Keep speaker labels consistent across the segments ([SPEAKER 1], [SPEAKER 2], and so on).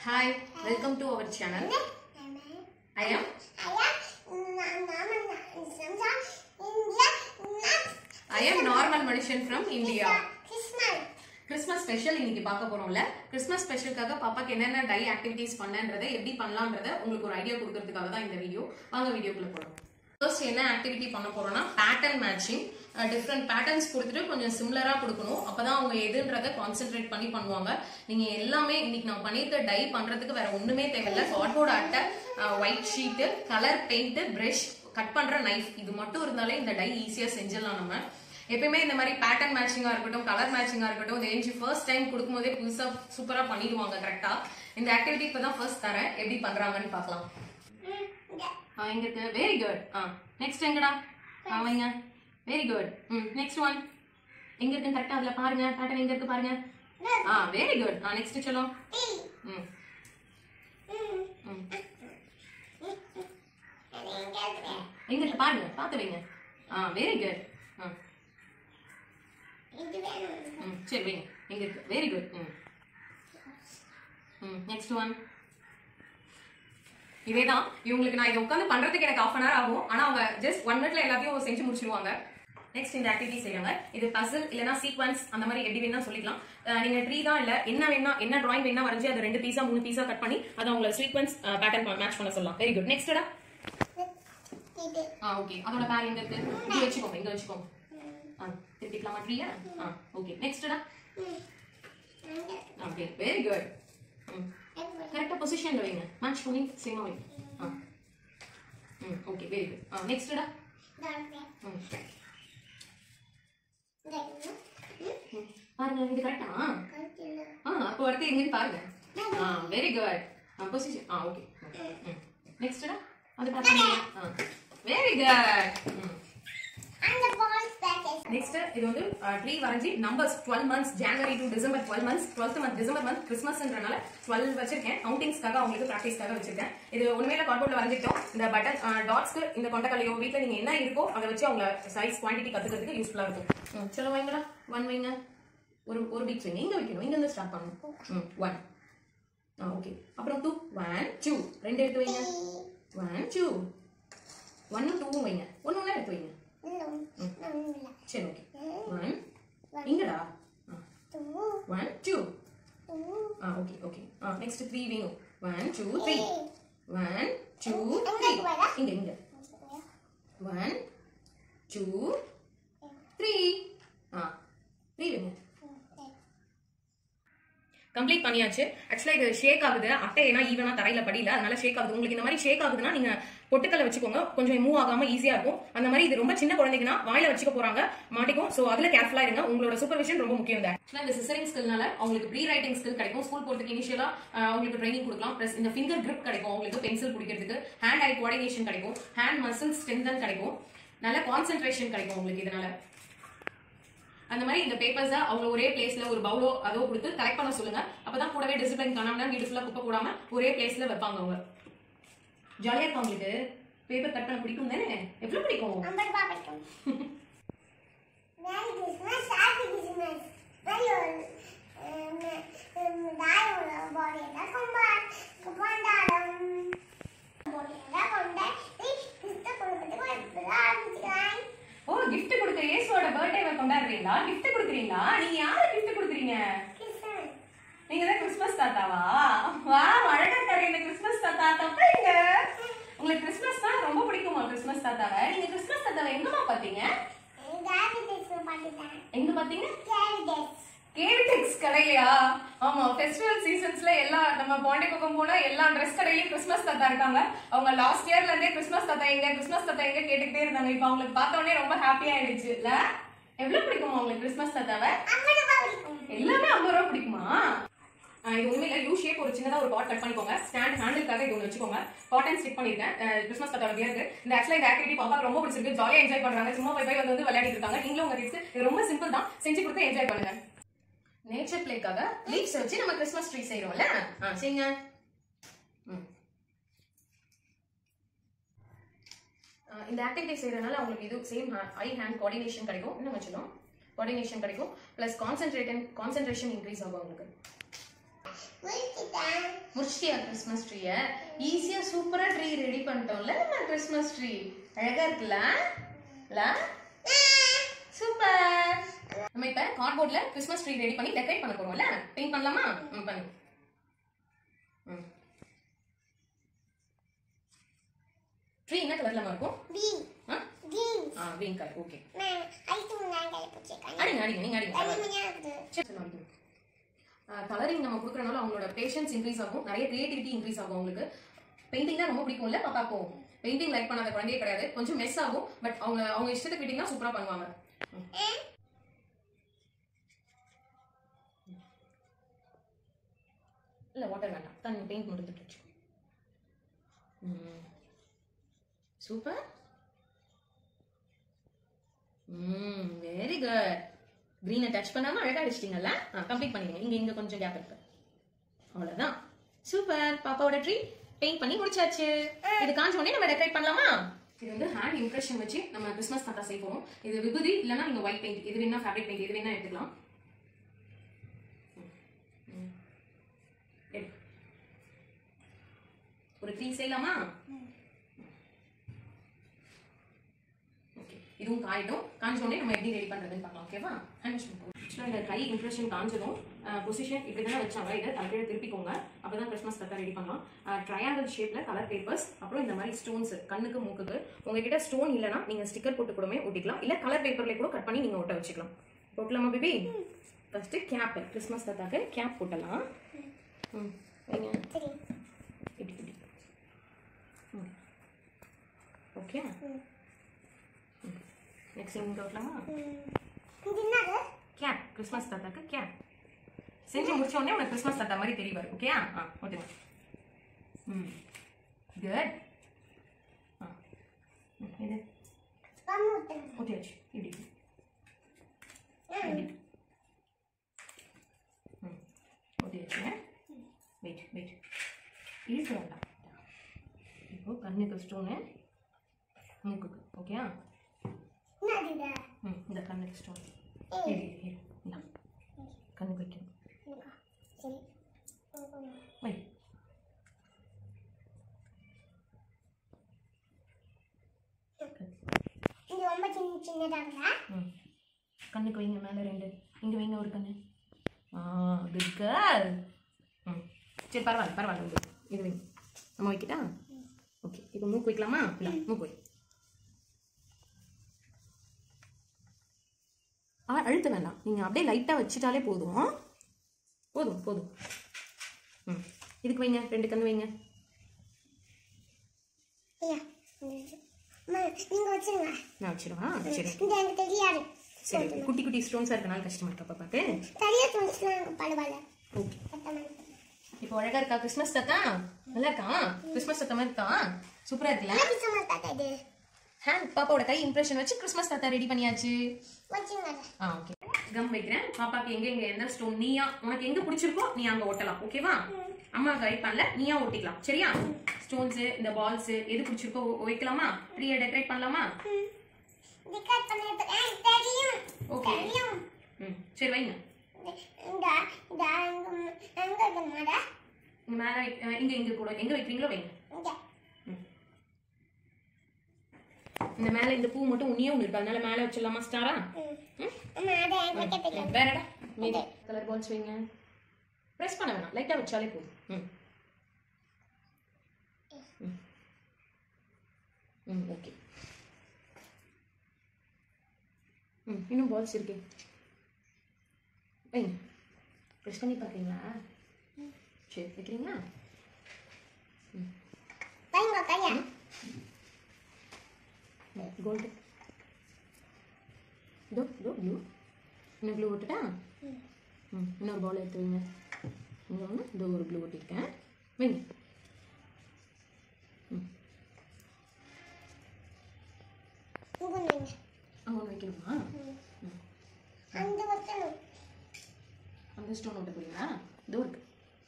[SPEAKER 1] Hi, welcome to our channel. I am I am normal மனுஷன் from India. Christmas special இன்னைக்கு பார்க்க போறோம்ல Christmas ஸ்பெஷலுக்காக பாப்பாக்கு என்னென்ன டை ஆக்டிவிட்டீஸ் பண்ணன்றதை எப்படி பண்ணலாம்ன்றத உங்களுக்கு ஒரு ஐடியா கொடுக்கறதுக்காக தான் இந்த வீடியோ வாங்க வீடியோக்குள்ள போறோம் ஃபர்ஸ்ட் என்ன ஆக்டிவிட்டி பண்ண போறோம்னா பேட்டர்ன் மேட்சிங் டிஃப்ரெண்ட் பேட்டர்ன்ஸ் கொடுத்துட்டு கொஞ்சம் சிமிலரா கொடுக்கணும் அப்பதான் அவங்க எதுன்றத கான்சென்ட்ரேட் பண்ணி பண்ணுவாங்க நீங்க எல்லாமே இன்னைக்கு நான் பண்ணியிருக்க டை பண்றதுக்கு வேற ஒண்ணுமே தேவையில்ல கார்ட்போர்ட் அட்டை white sheet colour paint brush cut பண்ற நைஃப் இது மட்டும் இருந்தாலே இந்த டை ஈஸியா செஞ்சிடலாம் நம்ம எப்பயுமே இந்த மாதிரி பேட்டர்ன் மேட்சிங்கா இருக்கட்டும் கலர் மேட்சிங்கா இருக்கட்டும் ரேஞ்சு ஃபர்ஸ்ட் டைம் கொடுக்கும்போதே புதுசா சூப்பரா பண்ணிடுவாங்க கரெக்டா இந்த ஆக்டிவிட்டி இப்பதான் ஃபர்ஸ்ட் தரேன் எப்படி பண்றாங்கன்னு பார்க்கலாம் ஆ எங்க இருக்கு வெரி குட் ஆ நெக்ஸ்ட் எங்கடா ஆ வைங்க வெரி குட் ம் நெக்ஸ்ட் ஒன் எங்க இருக்கு கரெக்டா அதுல பாருங்க பேட்டர்ன் எங்க இருக்கு பாருங்க ஆ வெரி குட் ஆ நெக்ஸ்ட் சொல்லோ ம் ம் எங்க இருக்கு பாருங்க பார்த்து வைங்க ஆ வெரி குட் ஆ ம் சரி வைங்க எங்க இருக்கு வெரி குட் ம் ம் நெக்ஸ்ட் ஒன் இதேதான் இவங்களுக்கு நான் இதை உட்காந்து பண்றதுக்கு எனக்கு ஆஃப் அன் ஹவர் ஆகும் ஆனா அவங்க ஜஸ்ட் ஒன் மினிட்ல எல்லாத்தையும் செஞ்சு முடிச்சிருவாங்க நெக்ஸ்ட் இந்த ஆக்டிவிட்டி செய்றாங்க இது பசில் இல்லனா சீக்வன்ஸ் அந்த மாதிரி எப்படி வேணா சொல்லிக்கலாம் அஹ் நீங்க ட்ரீ தான் இல்ல என்ன வேணா என்ன டிராயிங் வேணா வரைஞ்சி அதை ரெண்டு பீஸா மூணு பீஸா கட் பண்ணி அதை உங்களை சீக்வன்ஸ் பேட்டர்ன் மேட்ச் பண்ண சொல்லலாம் வெரி குட் நெக்ஸ்டா ஆ ஓகே அதோட பேர் எங்க இருக்கு இங்க வச்சுக்கோங்க இங்க வச்சுக்கோங்க ஆ திருப்பிக்கலாமா ட்ரீயா ஆ ஓகே நெக்ஸ்டா ஓகே வெரி குட் ம் கரெக்டா பொசிஷன்ல வைங்க மேட்ச் பண்ணி சேமா வைங்க ஆ ம் ஓகே வெரி குட் ஆ நெக்ஸ்டா ம் ம். பாருங்க இது கரெக்டா ஆ அப்போ அடுத்து எங்கன்னு பாருங்க ஆ வெரி குட் ஆ பொசிஷன் ஆ ஓகே ம் நெக்ஸ்டா அது பாருங்க ஆ வெரி குட் ம் நெக்ஸ்ட் இது வந்து ட்ரீ வரைஞ்சி numbers twelve months January to December twelve months twelfth month December month கிறிஸ்மஸ்ன்றனால டுவெல் வச்சிருக்கேன் கவுண்டிங்ஸ்க்காக அவங்களுக்கு ப்ராக்டிஸ்க்காக வச்சிருக்கேன் இது உண்மையில கார்போர்ட்ல வரைஞ்சிட்டோம் இந்த பட்டன் டாட்ஸ்க்கு இந்த கொண்டக்கல்லையோ வீட்டில் நீங்க என்ன இருக்கோ அதை வச்சு அவங்க சைஸ் குவான்டிட்டி கத்துக்கிறதுக்கு யூஸ்ஃபுல்லா இருக்கும் ம், சொல்ல வைங்களா ஒன் வைங்க ஒரு ஒரு பீச் வைங்க இங்க வைக்கணும் இங்க இருந்து ஸ்டார்ட் பண்ணணும் ம் ஒன் ஆ ஓகே அப்புறம் டூ ஒன் டூ ரெண்டு எடுத்து வைங்க ஒன் டூ ஒன்னு டூவும் வைங்க ஒன்னு ஒன்று எடுத்து வைங்க சரி ஓகே ஒன் இங்கடா ஒன் டூ ஆ ஓகே ஓகே ஆ நெக்ஸ்ட் த்ரீ வேணும் one two three one two three இங்க இங்க ஒன் டூ த்ரீ ஆ த்ரீ வைங்க கம்ப்ளீட் பண்ணியாச்சு ஆக்சுவலா இது ஷேக் ஆகுது அட்டை ஏன்னா ஈவனா தரையில படியில அதனால ஷேக் ஆகுது உங்களுக்கு இந்த மாதிரி ஷேக் ஆகுதுன்னா நீங்க பொட்டுக்கல்ல வச்சுக்கோங்க கொஞ்சம் மூவ் ஆகாம ஈஸியா இருக்கும் அந்த மாதிரி இது ரொம்ப சின்ன குழந்தைங்கன்னா வாயில வச்சுக்க போறாங்க மாட்டிக்கும் சோ அதுல கேர்ஃபுல்லா இருங்க உங்களோட சூப்பர்விஷன் ரொம்ப முக்கியம் தான் ஆக்சுவலா இந்த சிசரிங் ஸ்கில்னால அவங்களுக்கு ப்ரீ ரைட்டிங் ஸ்கில் கிடைக்கும் ஸ்கூல் போறதுக்கு இனிஷியலா அவங்களுக்கு ட்ரைனிங் கொடுக்கலாம் பிளஸ் இந்த ஃபிங்கர் grip கிடைக்கும் அவங்களுக்கு பென்சில் பிடிக்கிறதுக்கு ஹேண்ட் ஐ கோஆர்டினேஷன் கிடைக்கும் ஹேண்ட் மசில் ஸ்ட்ரென்தன் கிடைக்கும் நல்ல கான்சென்ட்ரேஷன் கிடைக்கும் உங்களுக்கு இதனால அந்த மாதிரி இந்த பேப்பர்ஸை அவங்க ஒரே பிளேஸ்ல ஒரு பவுலோ அதோ கொடுத்து கலெக்ட் பண்ண சொல்லுங்க அப்பதான் கூடவே டிசிப்ளின் காணாம வீடு ஃபுல்லா குப்பை போடாம ஒரே பிளேஸ்ல வைப்பாங்க அவங்க ஜாலியா இருக்கும் உங்களுக்கு பேப்பர் கட் பண்ண பிடிக்கும் தானே எவ்வளவு பிடிக்கும் ஓ gift கொடுக்குற இயேசுவோட பர்த்டேவை கொண்டாடுறீங்களா gift கொடுக்குறீங்களா நீங்க யாரு gift கொடுக்குறீங்க நீங்க தான் கிறிஸ்மஸ் தாத்தாவா வா அழகா இருக்காரு இந்த கிறிஸ்மஸ் தாத்தா தப்புங்க உங்களுக்கு கிறிஸ்மஸ் தான் ரொம்ப பிடிக்குமா கிறிஸ்மஸ் தாத்தாவை நீங்க கிறிஸ்மஸ் தாத்தாவை எங்கம்மா பாத்தீங்க எங்க பாத்தீங்க கேவிடெக்ஸ் கடையிலயா ஆமா ஃபெஸ்டிவல் சீசன்ஸ்ல எல்லா நம்ம பாண்டி பக்கம் போனா எல்லா ட்ரெஸ் கடையிலயும் கிறிஸ்மஸ் தாத்தா இருக்காங்க அவங்க லாஸ்ட் இயர்ல இருந்தே கிறிஸ்மஸ் தாத்தா எங்க கிறிஸ்மஸ் தாத்தா எங்க கேட்டுக்கிட்டே இருந்தாங்க இப்ப அவங்களுக்கு பார்த்த உடனே ரொம்ப ஹாப்பியா ஆயிடுச்சு இல்ல எவ்வளவு பிடிக்குமா உங்களுக்கு கிறிஸ்மஸ் தாத்தாவை எல்லாமே ஐம்பது ரூபா பிடிக்குமா ஆஹ் இது உண்மையில யூ ஷேப் ஒரு சின்னதா ஒரு பாட் கட் பண்ணிக்கோங்க ஸ்டாண்ட் ஹேண்டிலுக்காக இது ஒன்று வச்சுக்கோங்க காட்டன் ஸ்டிக் பண்ணிருக்கேன் அஹ் கிறிஸ்மஸ் தாத்தா இருக்கு இந்த ஆக்சுவலா இந்த ஆக்டிவிட்டி பாப்பா ரொம்ப பிடிச்சிருக்கு ஜாலியா என்ஜாய் பண்றாங்க சும்மா போய் போய் வந்து வந்து விளையாடிட்டு இருக்காங்க நீங்களும் உங்க கிட்ஸ் இது ரொம்ப சிம்பிள் தான் செஞ்சு கொடுத்து என்ஜாய் பண்ணுங்க நேச்சர் பிளேக்காக லீவ்ஸ் வச்சு நம்ம கிறிஸ்மஸ் ட்ரீ செய்யறோம்ல ஆ செய்யுங்க ம். ஆஹ் இந்த ஆக்டிவிட்டி செய்யறதுனால உங்களுக்கு இது சேம் ஐ ஹேண்ட் கோஆர்டினேஷன் கிடைக்கும் இன்னும் வச்சிடும் கோஆர்டினேஷன் கிடைக்கும் ப்ளஸ் கான்சென்ட்ரேஷன் கான்சென்ட்ரேஷன் இன்க்ரீஸ் ஆகும் உங்களுக்கு முடிச்சிட்டியா கிறிஸ்மஸ் ட்ரீய ஈஸியா சூப்பரா ட்ரீ ரெடி பண்ணிட்டோம்ல நம்ம கிறிஸ்மஸ் ட்ரீ அழகா இருக்குல்ல இல்ல சூப்பர் நம்ம இப்ப கார்ட்போர்ட்ல கிறிஸ்மஸ் ட்ரீ ரெடி பண்ணி டெக்கரேட் பண்ண போறோம்ல பெயிண்ட் பண்ணலாமா ம் பண்ணு ம் ட்ரீ என்ன கலர்ல இருக்கும்
[SPEAKER 2] Green.
[SPEAKER 1] ஆ
[SPEAKER 2] Green.
[SPEAKER 1] ஆ கிரீன் கலர் ஓகே
[SPEAKER 2] நான் ஐட்டு முன்னாடி கை பிடிச்சிருக்கேன்
[SPEAKER 1] அடிங்க அடிங்க நீங்க அடிங்க
[SPEAKER 2] அது முன்னாடி
[SPEAKER 1] சரி கலரிங் நம்ம கொடுக்கறனால அவங்களோட பேஷன்ஸ் இன்க்ரீஸ் ஆகும் நிறைய கிரியேட்டிவிட்டி இன்க்ரீஸ் ஆகும் அவங்களுக்கு பெயிண்டிங் தான் ரொம்ப பிடிக்கும்ல பாப்பாக்கும் பெயிண்டிங் லைக் பண்ணாத குழந்தையே கிடையாது கொஞ்சம் மெஸ் ஆகும் பட் அவங்க அவங்க இஷ்டத்துக்கு விட்டீங்கன்னா சூப்பரா பண்ணுவாங்க இல்ல வாட்டர் வேண்டாம் தண்ணி பெயிண்ட் மட்டும் தொட்டு சூப்பர் ம் வெரி குட் க்ரீனை டச் பண்ணாம அழகா அடிச்சிட்டீங்கல்ல கம்ப்ளீட் பண்ணிடுங்க இங்க இங்க கொஞ்சம் கேப் இருக்கு அவ்வளவுதான் சூப்பர் பாப்பாவோட ட்ரீ பெயிண்ட் பண்ணி முடிச்சாச்சு இது காஞ்ச உடனே நம்ம டெக்கரேட் பண்ணலாமா இது வந்து ஹேண்ட் இம்ப்ரெஷன் வச்சு நம்ம கிறிஸ்மஸ் தாத்தா செய்ய போறோம் இது விபூதி இல்லைன்னா நீங்க ஒயிட் பெயிண்ட் இது வேணா ஃபேப்ரிக் பெயிண்ட் இது வேணா எடுத்துக்கலாம் ம், ம். எடு. ஒரு த்ரீ செய்யலாமா ஓகே இதுவும் காயிடும் காஞ்ச உடனே நம்ம எப்படி ரெடி பண்றதுன்னு பார்க்கலாம் ஓகேவா ஹேண்ட் வாஷ் பண்ணுவோம் ஆக்சுவலாக இந்த கை இம்ப்ரெஷன் காஞ்சதும் பொசிஷன் இப்படி தானே வச்சாங்க இதை தலைக்கீழ திருப்பிக்கோங்க அப்பதான் கிறிஸ்மஸ் கத்தா ரெடி பண்ணலாம் ட்ரையாங்கிள் ஷேப்ல கலர் பேப்பர்ஸ் அப்புறம் இந்த மாதிரி ஸ்டோன்ஸ் கண்ணுக்கு மூக்குக்கு உங்ககிட்ட ஸ்டோன் இல்லைன்னா நீங்க ஸ்டிக்கர் போட்டு கூடமே ஒட்டிக்கலாம் இல்ல கலர் பேப்பர்ல கூட கட் பண்ணி நீங்க ஒட்ட வச்சுக்கலாம் போட்டலாமா பேபி ஃபர்ஸ்ட் கேப் கிறிஸ்மஸ் தாத்தாக்கு கேப் போட்டலாம் ம் வைங்க
[SPEAKER 2] சரி
[SPEAKER 1] இப்படி இப்படி ம் ஓகே நெக்ஸ்ட் இங்கே போட்டலாமா
[SPEAKER 2] இது என்னது
[SPEAKER 1] கேப் கிறிஸ்மஸ் தாத்தாக்கு கேப் செஞ்சு முடிச்ச உடனே உனக்கு கிறிஸ்மஸ் தாத்தா மாதிரி தெரிவாரு ஓகே ஆ ஓட்டுங்க ம் குட் ஆ ம், இது
[SPEAKER 2] பம்மு ஊத்துங்க.
[SPEAKER 1] ஊற்றியாச்சு இப்படி இப்படி ம் ஊற்றியாச்சு வெயிட் வெயிட் இழுக்க வேண்டாம் இப்போ கண்ணுக்கு ஸ்டோனு மூக்குக்கு ஓகே
[SPEAKER 2] என்னது இது?
[SPEAKER 1] ம் இந்த கண்ணுக்கு ஸ்டோன்
[SPEAKER 2] ஏய்.
[SPEAKER 1] இரு இரு இரு இந்தா கண்ணுக்கு வைக்கணும்
[SPEAKER 2] இங்க. சரி ம்,
[SPEAKER 1] வை
[SPEAKER 2] இது ரொம்ப சின்ன சின்னதாங்க
[SPEAKER 1] ம் கண்ணுக்கு வைங்க மேலே ரெண்டு இங்கே வைங்க ஒரு கண்ணு ஆ குட் கேர்ள் ம் சரி பரவாயில்ல பரவாயில்ல விடு. இது வைங்க நம்ம வைக்கிட்டா ஓகே இப்போ மூக்கு வைக்கலாமா இல்லை மூக்கு வை ஆ அழுத்த வேண்டாம் நீங்கள் அப்படியே லைட்டாக வச்சுட்டாலே போதும் போதும் போதும் ம் இதுக்கு வைங்க ரெண்டு கண்ணு வைங்க
[SPEAKER 2] ஐயா இந்த- அம்மா, நீங்க வச்சிருங்க
[SPEAKER 1] நான் வச்சிருவா சரி
[SPEAKER 2] இந்த எனக்கு தெரியாது
[SPEAKER 1] சரி குட்டி குட்டி ஸ்டோன்ஸாக இருக்கனால கஷ்டமா இருக்கா பாப்பாக்கு
[SPEAKER 2] தனியா தோணுச்சுன்னா பரவாயில்ல
[SPEAKER 1] ஓகே
[SPEAKER 2] பத்தமா
[SPEAKER 1] இப்போ அழகா இருக்கா கிறிஸ்மஸ் தாத்தா நல்லா இருக்கா கிறிஸ்மஸ் தாத்தா மாதிரி இருக்கா சூப்பரா இருக்குல்ல
[SPEAKER 2] என்ன பிசமா தாத்தா இது
[SPEAKER 1] ஹேண்ட் பாப்பாவோட கை இம்ப்ரெஷன் வச்சு கிறிஸ்மஸ் தாத்தா ரெடி பண்ணியாச்சு
[SPEAKER 2] வச்சுங்க
[SPEAKER 1] ஆ ஓகே கம் வைக்கிறேன் பாப்பாக்கு எங்க எங்க எந்த ஸ்டோன் நீயா உனக்கு எங்க பிடிச்சிருக்கோ நீ அங்க ஒட்டலாம் ஓகேவா அம்மா கைட் பண்ணல நீயா ஒட்டிக்கலாம் சரியா ஸ்டோன்ஸ் இந்த பால்ஸ் எது பிடிச்சிருக்கோ ஒ- வைக்கலாமா ட்ரீயை டெக்கரேட் பண்ணலாமா
[SPEAKER 2] டிக்கெட் பண்ணிட்டு எனக்கு தெரியும்
[SPEAKER 1] ஓகே
[SPEAKER 2] தெரியும்
[SPEAKER 1] ம் சரி வைங்க
[SPEAKER 2] இந்த இந்த அங்க அங்க இருக்கமாடா
[SPEAKER 1] இங்க மேல வை- அஹ், இங்க இங்க கூட எங்க வைக்கிறீங்களோ வைங்க
[SPEAKER 2] இங்க
[SPEAKER 1] இந்த மேல இந்த பூ மட்டும் உன்னியே ஒன்று இருக்கு அதனால மேல வச்சிடலாமா ஸ்டாரா
[SPEAKER 2] ம். அம்மா அதை எனக்கு வைக்க தெரியும்
[SPEAKER 1] வேறடா மீதி கலர் பால்ஸ் வைங்க ப்ரெஸ் பண்ண வேணாம் லைட்டாக வச்சாலே போதும் ம் ம். ம் ஓகே ம் இன்னும் பால்ஸ் இருக்கு வைங்க ப்ரெஸ் பண்ணி பார்க்குறீங்களா சரி வைக்கிறீங்களா
[SPEAKER 2] வைங்க கையா
[SPEAKER 1] கோல்டு இதோ இதோ ப்ளூ இன்னும் ப்ளூ விட்டுட்டா ம் இன்னொரு பால் எடுத்து வைங்க இங்கே ஒன்று இதோ ஒரு ப்ளூ ஒட்டியிருக்கேன் வைங்க ம்
[SPEAKER 2] இங்க வைங்க
[SPEAKER 1] அங்கே ஒன்று வைக்கணுமா
[SPEAKER 2] அந்த வைக்கணும்
[SPEAKER 1] அந்த ஸ்டோன் ஒட்ட போறீங்களா இதோ இருக்கு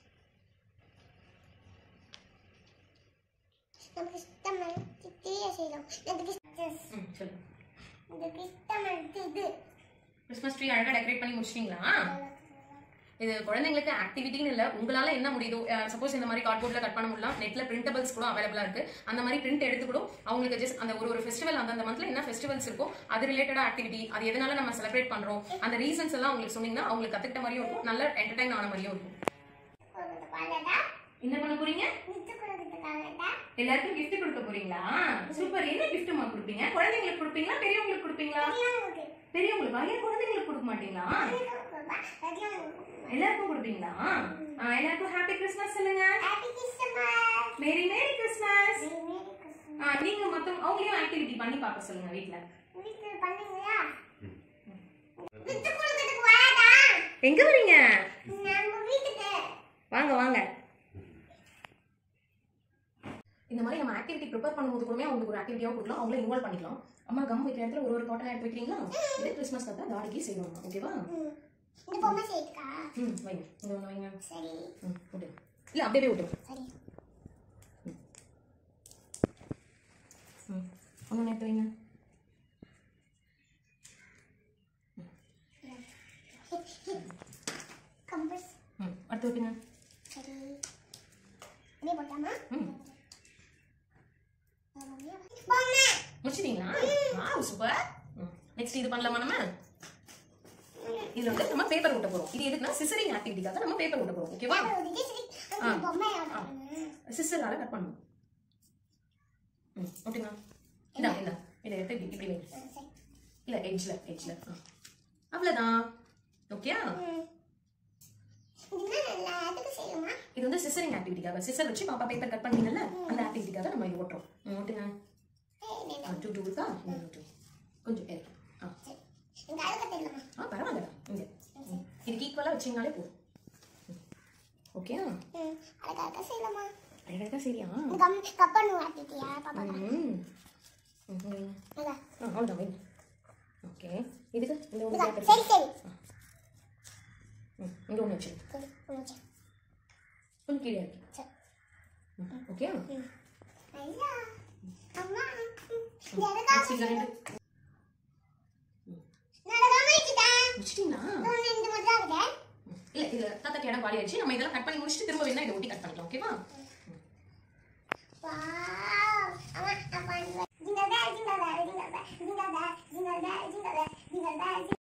[SPEAKER 2] நமக்கு இஷ்டமான தீய செய்யலாம் எனக்கு இஷ்டம்
[SPEAKER 1] ம் சொல்லு
[SPEAKER 2] எனக்கு இஷ்டமான இது
[SPEAKER 1] கிறிஸ்மஸ் ட்ரீ அழகாக டெக்கரேட் பண்ணி முடிச்சிட்டிங்களா இது குழந்தைங்களுக்கு ஆக்டிவிட்டின்னு இல்ல உங்களால என்ன முடியுதோ சப்போஸ் இந்த மாதிரி கார்ட்போர்ட்ல கட் பண்ண முடியலாம் நெட்ல பிரிண்டபிள்ஸ் கூட அவைலபிளா இருக்கு அந்த மாதிரி பிரிண்ட் எடுத்து கூட அவங்களுக்கு ஜஸ்ட் அந்த ஒரு ஒரு ஃபெஸ்டிவல் அந்த மந்த்ல என்ன ஃபெஸ்டிவல்ஸ் இருக்கோ அது ரிலேட்டடா ஆக்டிவிட்டி அது எதனால நம்ம செலிப்ரேட் பண்றோம் அந்த ரீசன்ஸ் எல்லாம் உங்களுக்கு சொன்னீங்கன்னா அவங்களுக்கு கத்துக்கிட்ட மாதிரியும் இருக்கும் நல்ல என்டர்டைன் ஆன மாதிரியும் இருக்கும்
[SPEAKER 2] கொடுத்துக்காகடா
[SPEAKER 1] என்ன பண்ண போறீங்க
[SPEAKER 2] வித்து கொடுத்துக்காகடா
[SPEAKER 1] எல்லாருக்கும் gift கொடுக்க போறீங்களா சூப்பர் என்ன gift மா கொடுப்பீங்க குழந்தைங்களுக்கு கொடுப்பீங்களா பெரியவங்களுக்கு கொடுப்பீங்களா பெரியவங்களுக்கா ஏன் குழந்தைங்களுக்கு கொடுக்க மாட்டீங்களா எல்லாருக்கும் கொடுப்பீங்களா ஆ, எல்லாருக்கும் ஹாப்பி கிறிஸ்மஸ் சொல்லுங்க
[SPEAKER 2] happy Christmas
[SPEAKER 1] merry merry Christmas
[SPEAKER 2] merry Christmas
[SPEAKER 1] ஆ, நீங்க மொத்தம் அவங்களையும் ஆக்டிவிட்டி பண்ணி பார்க்க சொல்லுங்க வீட்ல
[SPEAKER 2] வீட்டுல பண்ணீங்களா வித்து கொடுக்கிறதுக்கு வாடா
[SPEAKER 1] எங்க வரீங்க
[SPEAKER 2] நம்ம வீட்டுக்கு
[SPEAKER 1] வாங்க வாங்க இந்த மாதிரி நம்ம ஆக்டிவிட்டி ப்ரிப்பேர் பண்ணும்போது கூட அவங்களுக்கு ஒரு ஆக்டிவிட்டியாக கொடுக்கலாம் அவங்கள இன்வால்வ் பண்ணிக்கலாம் அம்மா கம் வைக்கிற இடத்துல ஒரு ஒரு காட்டன் எடுத்து வைக்கிறீங்களா இது கிறிஸ்மஸ் கத்தா தாடிக்கு செய்வாங்க ஓகேவா
[SPEAKER 2] ம். இந்த பொம்மை செய்யுதுக்கா
[SPEAKER 1] ம் வைங்க இங்க ஒன்று வைங்க
[SPEAKER 2] சரி
[SPEAKER 1] ம் விட்டு இல்லை அப்படியே விட்டுருங்க
[SPEAKER 2] சரி
[SPEAKER 1] ம் ஒன்று எடுத்து வைங்க
[SPEAKER 2] கம்பஸ்
[SPEAKER 1] ம் அடுத்து விட்டுங்க
[SPEAKER 2] சரி இப்படியே போட்டாமா
[SPEAKER 1] ம்
[SPEAKER 2] பொம்மை
[SPEAKER 1] முடிச்சிட்டீங்களா வாவ் சூப்பர் நெக்ஸ்ட் இது பண்ணலாமா நம்ம இதுல வந்து நம்ம பேப்பர் ஒட்ட போறோம் இது எதுக்குன்னா சிசரிங் ஆக்டிவிட்டிக்காக நம்ம பேப்பர் ஒட்ட போறோம் ஓகேவா
[SPEAKER 2] இது சரி அந்த பொம்மை
[SPEAKER 1] ஆ. சிஸ்டரால கட் பண்ணணும் ம் ஓகேங்களா இதா இல்ல இதை எடுத்து இப்படி இப்படி வைங்க
[SPEAKER 2] சரி
[SPEAKER 1] இல்ல எட்ஜ்ல எட்ஜ்ல அவ்வளவுதான் ஓகேயா
[SPEAKER 2] இது நல்லா அதுக்கு செய்யணுமா
[SPEAKER 1] இது வந்து சிசரிங் ஆக்டிவிட்டிக்காக சிசர் வச்சு பாப்பா பேப்பர் கட் பண்ணீங்கல்ல அந்த ஆக்டிவிட்டிக்காக நம்ம இது ஓட்டுறோம் ம், ஓட்டுங்க
[SPEAKER 2] ஏய், இல்லை, இல்லை.
[SPEAKER 1] ஆ டூ டூ இருக்கா ம், டூ கொஞ்சம் இறக்கி ஆ
[SPEAKER 2] சரி எனக்கு அழுக தெரியலமா
[SPEAKER 1] ஆ பரவாயில்லடா இங்க ம். இதுக்கு ஈக்குவலா வச்சீங்கனாலே போதும் ஓகே
[SPEAKER 2] ம் அழகா அழகா செய்யலாமா
[SPEAKER 1] அழகா சரியா
[SPEAKER 2] இந்த கம் கப்பனு ஆட்டிட்டியா பாப்பா
[SPEAKER 1] ம் ம், இங்க வைங்க.
[SPEAKER 2] அழகா
[SPEAKER 1] ஆ அவ்வளோதான் வைங்க ஓகே இதுக்கு இந்த ஒன்று
[SPEAKER 2] இதா,
[SPEAKER 1] பேப்பர்
[SPEAKER 2] சரி சரி
[SPEAKER 1] ம் இங்கே ஒன்று வச்சு
[SPEAKER 2] சரி முடிச்சு
[SPEAKER 1] கொஞ்சம் கீழே இறக்கி
[SPEAKER 2] சரி
[SPEAKER 1] ம் ஓகே
[SPEAKER 2] ம் ஐயா அம்மா ம், எதுக்கா
[SPEAKER 1] நெக்ஸ்ட் இதில் ரெண்டு
[SPEAKER 2] நடக்காம வச்சுட்டா
[SPEAKER 1] முடிச்சிட்டிங்களா
[SPEAKER 2] ஒன்று இந்த மட்டும் ஆகுது
[SPEAKER 1] இல்லை இதில் தாத்தாக்கு இடம் காலி ஆயிடுச்சு நம்ம இதெல்லாம் கட் பண்ணி முடிச்சுட்டு திரும்ப வேணா இதை ஒட்டி கட் பண்ணிக்கலாம் ஓகேவா
[SPEAKER 2] வாவ் அம்மா நான் பண்ணுவேன் ஜிங்கல் பேல் ஜிங்கல் பேல் ஜிங்கல் பேல் ஜிங்கல் பேல் ஜிங்கல் பேல் ஜிங்கல் பேல் ஜிங்கல் பேல்